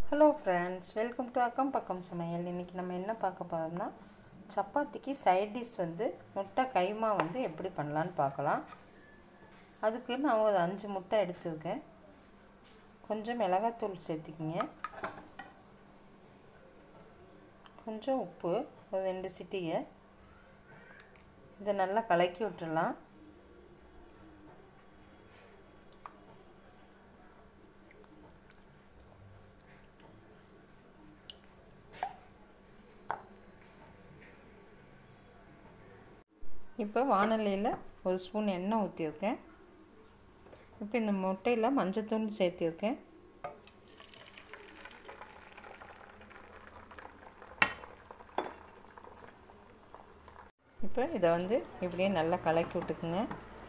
hello friends welcome to அக்கம் பக்கம் சமையல் இன்றைக்கி நம்ம என்ன பார்க்க போகிறோம்னா சப்பாத்திக்கு சைட் டிஷ் வந்து முட்டை கைமா வந்து எப்படி பண்ணலான்னு பார்க்கலாம் அதுக்கு நான் ஒரு அஞ்சு முட்டை எடுத்துருக்கேன் கொஞ்சம் மிளகாத்தூள் சேர்த்துக்கிங்க கொஞ்சம் உப்பு ஒரு ரெண்டு சிட்டிகை இதை நல்லா கலக்கி விட்டுடலாம் இப்போ வானலியில் ஒரு ஸ்பூன் எண்ணெய் ஊற்றிருக்கேன் இப்போ இந்த முட்டையில் மஞ்சத்தூள் சேர்த்திருக்கேன் இப்போ இதை வந்து இப்படியே நல்லா கலக்கி விட்டுக்குங்க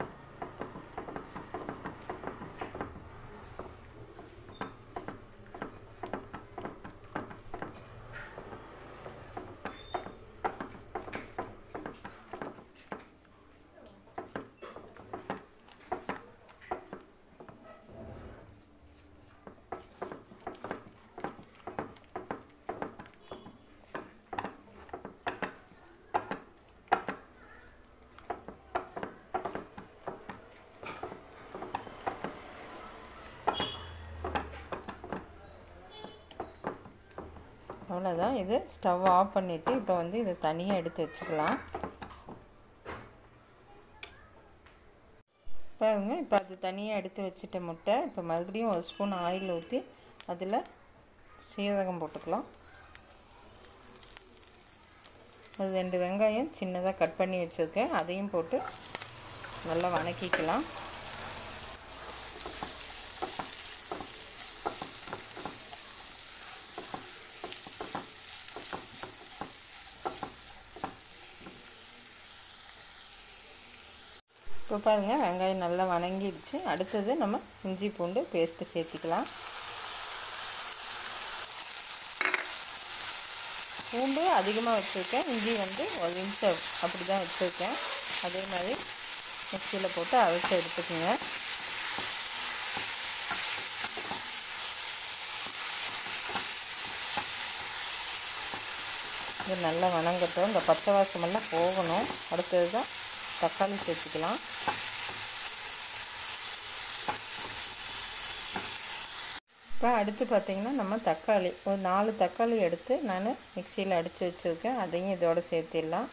அவ்வளோதான் இது ஸ்டவ் ஆஃப் பண்ணிவிட்டு இப்போ வந்து இதை தனியாக எடுத்து வச்சுக்கலாம் பாருங்க இப்போ அது தனியாக எடுத்து வச்சுட்ட முட்டை இப்போ மறுபடியும் ஒரு ஸ்பூன் ஆயில் ஊற்றி அதில் சீரகம் போட்டுக்கலாம் ஒரு ரெண்டு வெங்காயம் சின்னதாக கட் பண்ணி வச்சுருக்கேன் அதையும் போட்டு நல்லா வணக்கிக்கலாம் இப்போ பாருங்கள் வெங்காயம் நல்லா வணங்கிடுச்சு அடுத்தது நம்ம இஞ்சி பூண்டு பேஸ்ட்டு சேர்த்திக்கலாம் பூண்டு அதிகமாக வச்சுருக்கேன் இஞ்சி வந்து ஒரு நிமிஷம் அப்படி தான் வச்சுருக்கேன் அதே மாதிரி மிக்சியில் போட்டு அரைச்சி எடுத்துக்கோங்க இது நல்லா வணங்கட்டும் இந்த பச்சை வாசமெல்லாம் போகணும் அடுத்தது தான் தக்காளி சேர்த்துக்கலாம் இப்போ அடுத்து பார்த்திங்கன்னா நம்ம தக்காளி ஒரு நாலு தக்காளி எடுத்து நான் மிக்சியில் அடித்து வச்சுருக்கேன் அதையும் இதோட சேர்த்திடலாம்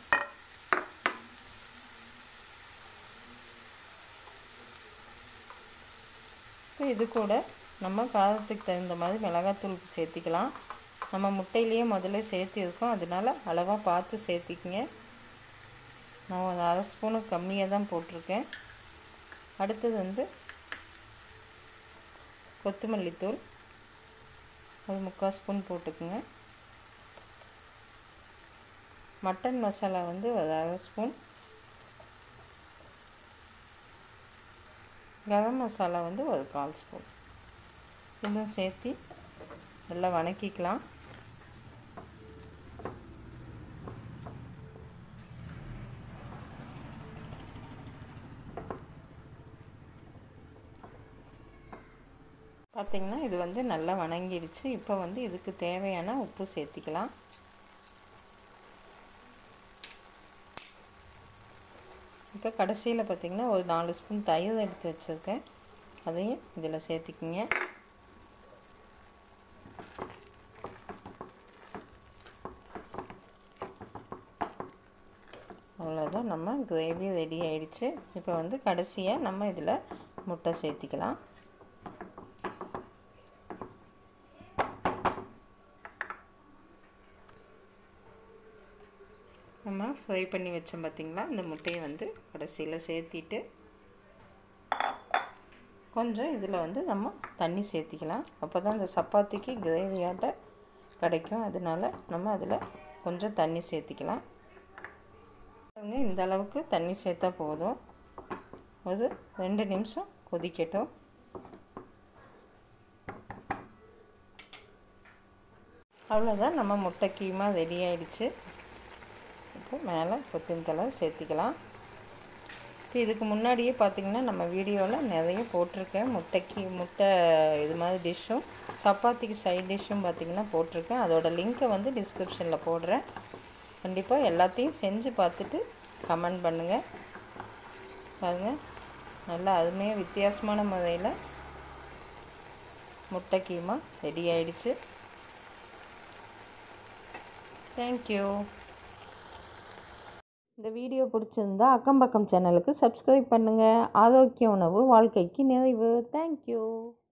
இப்போ இது கூட நம்ம காரத்துக்கு தகுந்த மாதிரி மிளகாத்தூள் சேர்த்திக்கலாம் நம்ம முட்டையிலேயே முதல்ல சேர்த்திருக்கோம் அதனால அளவாக பார்த்து சேர்த்திக்கிங்க நான் ஒரு அரை ஸ்பூனுக்கு கம்மியாக தான் போட்டிருக்கேன் அடுத்தது வந்து கொத்தமல்லி தூள் ஒரு முக்கால் ஸ்பூன் போட்டுக்குங்க மட்டன் மசாலா வந்து ஒரு அரை ஸ்பூன் கரம் மசாலா வந்து ஒரு கால் ஸ்பூன் இதெல்லாம் சேர்த்து நல்லா வணக்கிக்கலாம் பார்த்திங்கன்னா இது வந்து நல்லா வணங்கிடுச்சு இப்போ வந்து இதுக்கு தேவையான உப்பு சேர்த்திக்கலாம் இப்போ கடைசியில் பார்த்திங்கன்னா ஒரு நாலு ஸ்பூன் தயிர் எடுத்து வச்சுருக்கேன் அதையும் இதில் சேர்த்திக்கிங்க அவ்வளோதான் நம்ம கிரேவி ரெடி ஆயிடுச்சு இப்போ வந்து கடைசியாக நம்ம இதில் முட்டை சேர்த்திக்கலாம் நம்ம ஃப்ரை பண்ணி வச்சோம் பார்த்திங்களா இந்த முட்டையை வந்து கடைசியில் சேர்த்திட்டு கொஞ்சம் இதில் வந்து நம்ம தண்ணி சேர்த்திக்கலாம் அப்போ தான் இந்த சப்பாத்திக்கு கிரேவியாட்ட கிடைக்கும் அதனால் நம்ம அதில் கொஞ்சம் தண்ணி சேர்த்திக்கலாம் இந்த அளவுக்கு தண்ணி சேர்த்தா போதும் ஒரு ரெண்டு நிமிஷம் கொதிக்கட்டும் அவ்வளோதான் நம்ம முட்டை கீமா ரெடி ஆயிடுச்சு இப்போ மேலே கொத்தமல்லி தலை சேர்த்திக்கலாம் இப்போ இதுக்கு முன்னாடியே பார்த்திங்கன்னா நம்ம வீடியோவில் நிறைய போட்டிருக்கேன் முட்டைக்கு முட்டை இது மாதிரி டிஷ்ஷும் சப்பாத்திக்கு சைட் டிஷ்ஷும் பார்த்திங்கன்னா போட்டிருக்கேன் அதோட லிங்க்கை வந்து டிஸ்கிரிப்ஷனில் போடுறேன் கண்டிப்பாக எல்லாத்தையும் செஞ்சு பார்த்துட்டு கமெண்ட் பண்ணுங்கள் பாருங்கள் நல்லா அருமையாக வித்தியாசமான முறையில் முட்டை கீமா ரெடி ஆயிடுச்சு தேங்க்யூ இந்த வீடியோ பிடிச்சிருந்தா அக்கம் பக்கம் சேனலுக்கு சப்ஸ்கிரைப் பண்ணுங்கள் ஆரோக்கிய உணவு வாழ்க்கைக்கு நிறைவு தேங்க்யூ